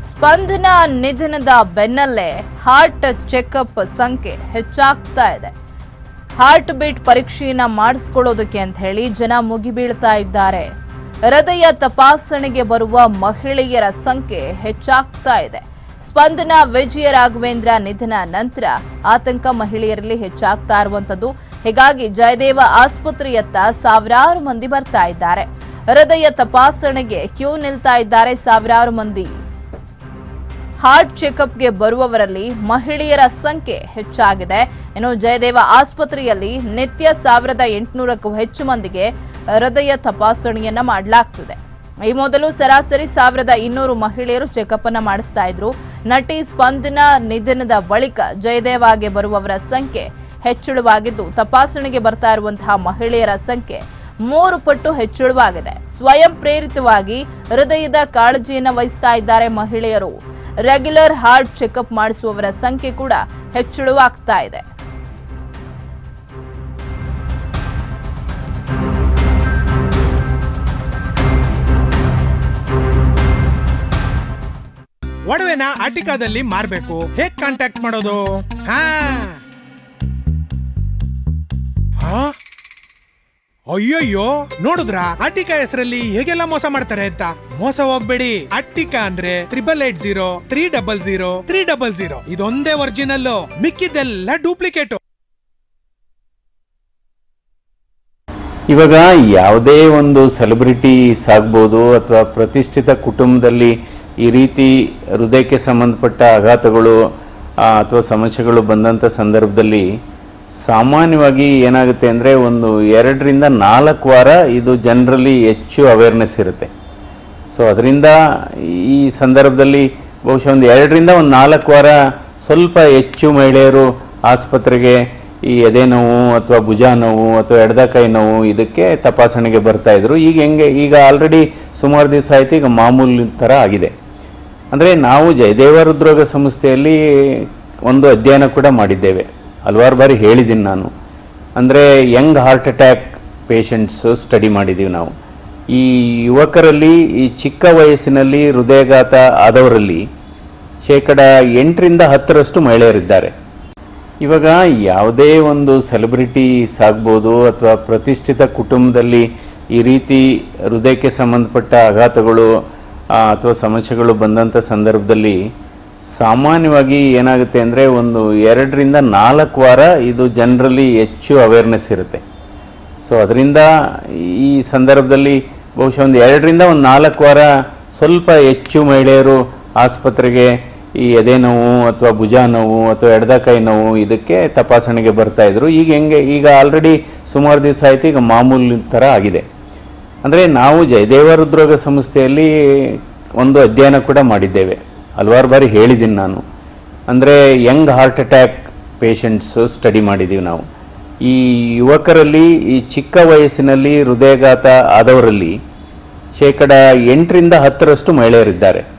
ಸ್ಪಂದನ ನಿಧನದ ಬೆನ್ನಲ್ಲೇ heart checkup ಸಂಖ್ಯೆ ಹೆಚ್ಚಾಗ್ತಾ ಇದೆ ಹಾರ್ಟ್ ಬೀಟ್ ಪರೀಕ್ಷೆಯನ್ನ ಮಾಡಿಸ್ಕೊಳ್ಳೋದಕ್ಕೆ ಅಂತ ಹೇಳಿ ಜನ ಮುಗಿಬೀಳ್ತಾ ಇದ್ದಾರೆ ಹೃದಯ ತಪಾಸಣೆಗೆ ಬರುವ ಮಹಿಳೆಯರ ಸಂಖ್ಯೆ ಹೆಚ್ಚಾಗ್ತಾ ಇದೆ ಸ್ಪಂದನ ವಿಜಯ ರಾಘವೇಂದ್ರ ನಿಧನ ನಂತರ ಆತಂಕ ಮಹಿಳೆಯರಲ್ಲಿ ಹೆಚ್ಚಾಗ್ತಾ ಇರುವಂತದ್ದು ಹೀಗಾಗಿ ಜಯದೇವ ಆಸ್ಪತ್ರೆಯತ್ತ ಸಾವಿರಾರು ಮಂದಿ ಬರ್ತಾ ಇದ್ದಾರೆ ಹೃದಯ ತಪಾಸಣೆಗೆ ಕ್ಯೂ ನಿಲ್ತಾ ಇದ್ದಾರೆ ಸಾವಿರಾರು ಮಂದಿ ಹಾರ್ಟ್ ಚೆಕಪ್ಗೆ ಬರುವವರಲ್ಲಿ ಮಹಿಳೆಯರ ಸಂಖ್ಯೆ ಹೆಚ್ಚಾಗಿದೆ ಇನ್ನು ಜಯದೇವ ಆಸ್ಪತ್ರೆಯಲ್ಲಿ ನಿತ್ಯ ಸಾವಿರದ ಎಂಟುನೂರಕ್ಕೂ ಹೆಚ್ಚು ಮಂದಿಗೆ ಹೃದಯ ತಪಾಸಣೆಯನ್ನ ಮಾಡಲಾಗ್ತಿದೆ ಈ ಮೊದಲು ಸರಾಸರಿ ಸಾವಿರದ ಇನ್ನೂರು ಮಹಿಳೆಯರು ಚೆಕಪ್ ಅನ್ನ ಮಾಡಿಸ್ತಾ ಇದ್ರು ನಟಿ ಸ್ಪಂದನ ನಿಧನದ ಬಳಿಕ ಜಯದೇವಾಗೆ ಬರುವವರ ಸಂಖ್ಯೆ ಹೆಚ್ಚಳವಾಗಿದ್ದು ತಪಾಸಣೆಗೆ ಬರ್ತಾ ಇರುವಂತಹ ಮಹಿಳೆಯರ ಸಂಖ್ಯೆ ಮೂರು ಪಟ್ಟು ಹೆಚ್ಚಳವಾಗಿದೆ ಸ್ವಯಂ ಪ್ರೇರಿತವಾಗಿ ಹೃದಯದ ಕಾಳಜಿಯನ್ನು ವಹಿಸ್ತಾ ಇದ್ದಾರೆ ಮಹಿಳೆಯರು ರೆಗ್ಯುಲರ್ ಹಾರ್ಟ್ ಚೆಕಪ್ ಮಾಡಿಸುವವರ ಸಂಖ್ಯೆ ಕೂಡ ಹೆಚ್ಚಳವಾಗ್ತಾ ಇದೆ ಒಡವೆನ ಆಟಿಕಾದಲ್ಲಿ ಮಾರ್ಬೇಕು ಹೇಗ್ ಕಾಂಟ್ಯಾಕ್ಟ್ ಮಾಡೋದು ಹಾ ಹಾ? ಅಯ್ಯಯ್ಯೋ ನೋಡಿದ್ರಾ ಅಟ್ಟಿಕಾ ಹೆಸರಲ್ಲಿ ಹೇಗೆಲ್ಲ ಮೋಸ ಮಾಡ್ತಾರೆ ಅಂತ ಮೋಸ ಹೋಗ್ಬೇಡಿ ಅಟ್ಟಿಕಾ ಅಂದ್ರೆ triple eight zero three double zero three double zero ಇದೊಂದೇ ಒರಿಜಿನಲ್ ಮಿಕ್ಕಿದ್ದೆಲ್ಲ ಡೂಪ್ಲಿಕೇಟ್ ಇವಾಗ ಯಾವುದೇ ಒಂದು ಸೆಲೆಬ್ರಿಟೀಸ್ ಆಗ್ಬೋದು ಅಥವಾ ಪ್ರತಿಷ್ಠಿತ ಕುಟುಂಬದಲ್ಲಿ ಈ ರೀತಿ ಹೃದಯಕ್ಕೆ ಸಂಬಂಧಪಟ್ಟ ಆಘಾತಗಳು ಆ, ಅಥವಾ ಸಮಸ್ಯೆಗಳು ಬಂದಂಥ ಸಂದರ್ಭದಲ್ಲಿ ಸಾಮಾನ್ಯವಾಗಿ ಏನಾಗುತ್ತೆ ಅಂದರೆ ಒಂದು ಎರಡರಿಂದ ನಾಲ್ಕು ವಾರ ಇದು ಜನರಲಿ ಹೆಚ್ಚು ಅವೇರ್ನೆಸ್ ಇರುತ್ತೆ ಸೊ ಅದರಿಂದ ಈ ಸಂದರ್ಭದಲ್ಲಿ ಬಹುಶಃ ಒಂದು ಎರಡರಿಂದ ಒಂದು ನಾಲ್ಕು ವಾರ ಸ್ವಲ್ಪ ಹೆಚ್ಚು ಮಹಿಳೆಯರು ಆಸ್ಪತ್ರೆಗೆ ಈ ಎದೆ ನೋವು ಅಥವಾ ಭುಜ ನೋವು ಅಥವಾ ಎಡದಕೈ ನೋವು ಇದಕ್ಕೆ ತಪಾಸಣೆಗೆ ಬರ್ತಾ ಇದ್ರು ಈಗ ಹೆಂಗೆ ಈಗ ಆಲ್ರೆಡಿ ಸುಮಾರು ದಿವಸ ಆಯ್ತು ಈಗ ಮಾಮೂಲಿ ಥರ ಆಗಿದೆ ಅಂದರೆ ನಾವು ಜಯದೇವ ಹೃದ್ರೋಗ ಸಂಸ್ಥೆಯಲ್ಲಿ ಒಂದು ಅಧ್ಯಯನ ಕೂಡ ಮಾಡಿದ್ದೇವೆ ಹಲವಾರು ಬಾರಿ ಹೇಳಿದ್ದೀನಿ ನಾನು ಅಂದರೆ young heart attack patients study ಮಾಡಿದ್ದೀವಿ ನಾವು ಈ ಯುವಕರಲ್ಲಿ ಈ ಚಿಕ್ಕ ವಯಸ್ಸಿನಲ್ಲಿ ಹೃದಯಘಾತ ಆದವರಲ್ಲಿ ಶೇಕಡ ಎಂಟರಿಂದ ಹತ್ತರಷ್ಟು ಮಹಿಳೆಯರಿದ್ದಾರೆ ಇವಾಗ ಯಾವುದೇ ಒಂದು ಸೆಲೆಬ್ರಿಟೀಸ್ ಆಗ್ಬೋದು ಅಥವಾ ಪ್ರತಿಷ್ಠಿತ ಕುಟುಂಬದಲ್ಲಿ ಈ ರೀತಿ ಹೃದಯಕ್ಕೆ ಸಂಬಂಧಪಟ್ಟ ಆಘಾತಗಳು ಆ, ಅಥವಾ ಸಮಸ್ಯೆಗಳು ಬಂದಂಥ ಸಂದರ್ಭದಲ್ಲಿ ಸಾಮಾನ್ಯವಾಗಿ ಏನಾಗುತ್ತೆ ಅಂದರೆ ಒಂದು ಎರಡರಿಂದ ನಾಲ್ಕು ವಾರ ಇದು ಜನರಲಿ ಹೆಚ್ಚು ಅವೇರ್ನೆಸ್ ಇರುತ್ತೆ ಸೊ ಅದರಿಂದ ಈ ಸಂದರ್ಭದಲ್ಲಿ ಬಹುಶಃ ಒಂದು ಎರಡರಿಂದ ಒಂದು ನಾಲ್ಕು ವಾರ ಸ್ವಲ್ಪ ಹೆಚ್ಚು ಮಹಿಳೆಯರು ಆಸ್ಪತ್ರೆಗೆ ಈ ಎದೆ ನೋವು ಅಥವಾ ಭುಜ ನೋವು ಅಥವಾ ಎಡದಕೈ ನೋವು ಇದಕ್ಕೆ ತಪಾಸಣೆಗೆ ಬರ್ತಾ ಇದ್ರು ಈಗ ಹೆಂಗೆ ಈಗ ಆಲ್ರೆಡಿ ಸುಮಾರು ದಿವಸ ಆಯ್ತು ಈಗ ಮಾಮೂಲಿ ಥರ ಆಗಿದೆ ಅಂದರೆ ನಾವು ಜಯದೇವ ಹೃದ್ರೋಗ ಸಂಸ್ಥೆಯಲ್ಲಿ ಒಂದು ಅಧ್ಯಯನ ಕೂಡ ಮಾಡಿದ್ದೇವೆ ಹಲವಾರು ಬಾರಿ ಹೇಳಿದ್ದೀನಿ ನಾನು ಅಂದರೆ young heart attack patients study ಮಾಡಿದ್ದೀವಿ ನಾವು ಈ ಯುವಕರಲ್ಲಿ ಈ ಚಿಕ್ಕ ವಯಸ್ಸಿನಲ್ಲಿ ಹೃದಯಘಾತ ಆದವರಲ್ಲಿ ಶೇಕಡ ಎಂಟರಿಂದ ಹತ್ತರಷ್ಟು ಮಹಿಳೆಯರಿದ್ದಾರೆ